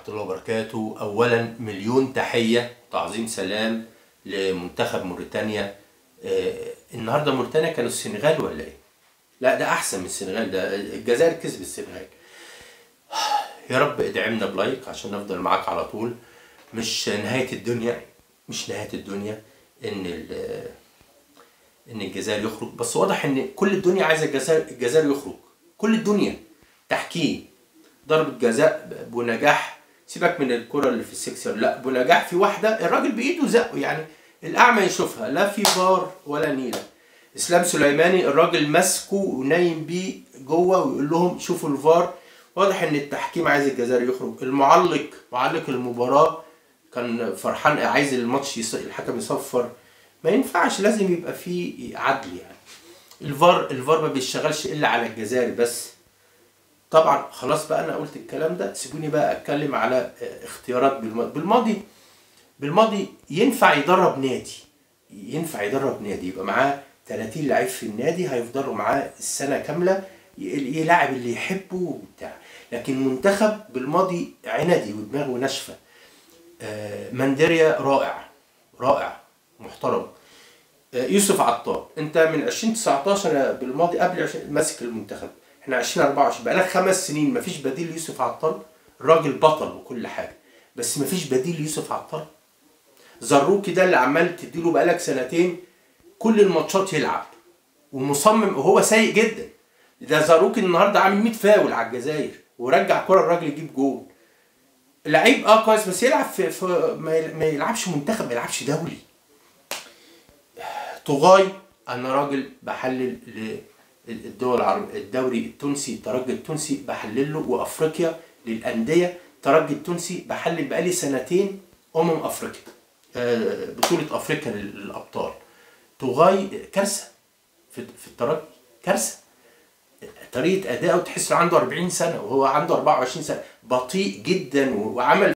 الله وبركاته اولا مليون تحيه تعظيم سلام لمنتخب موريتانيا آه، النهارده موريتانيا كانوا السنغال ولا ايه لا ده احسن من السنغال ده الجزائر كسب السنغال يا رب ادعمنا بلايك عشان نفضل معاك على طول مش نهايه الدنيا مش نهايه الدنيا ان ال- ان الجزائر يخرج بس واضح ان كل الدنيا عايزه الجزائر الجزائر يخرج كل الدنيا تحكيم ضربة جزاء بنجاح سيبك من الكرة اللي في السكسر لا بنجاح في واحدة الراجل بإيده زقه يعني الأعمى يشوفها لا في فار ولا نيلة إسلام سليماني الراجل ماسكه ونايم بيه جوه ويقول لهم شوفوا الفار واضح إن التحكيم عايز الجزائر يخرج المعلق معلق المباراة كان فرحان عايز الماتش يص... الحكم يصفر ما ينفعش لازم يبقى فيه عدل يعني الفار الفار ما بيشتغلش الا على الجزائر بس طبعا خلاص بقى انا قلت الكلام ده سيبوني بقى اتكلم على آه، اختيارات بالماضي بالماضي بالماضي ينفع يدرب نادي ينفع يدرب نادي يبقى معاه 30 لعيب في النادي هيفضلوا معاه السنه كامله ي- يلاعب اللي يحبه وبتاع لكن منتخب بالماضي عندي ودماغه ناشفه آه، مانديريا رائع رائع محترم آه، يوسف عطار انت من 2019 يا بالماضي قبل 20 ماسك المنتخب احنا 2024 بقالك خمس سنين مفيش بديل ليوسف عطار الراجل بطل وكل حاجه بس مفيش بديل ليوسف عطار زروكي ده اللي عمال تديله بقالك سنتين كل الماتشات يلعب ومصمم وهو سيء جدا ده زاروكي النهارده عامل 100 فاول على الجزائر ورجع كرة الراجل يجيب جول لعيب اه كويس بس يلعب في, في ما يل- ما يلعبش منتخب ما يلعبش دولي طغاي انا راجل بحلل للدول العرب الدوري التونسي الترجي التونسي بحلل له وافريقيا للانديه الترجي التونسي بحلل بقالي سنتين امم افريقيا آه، بطوله افريقيا للابطال طغاي كارثه في في الترجي كارثه طريقه اداؤه تحس إنه عنده 40 سنه وهو عنده 24 سنه بطيء جدا وعمل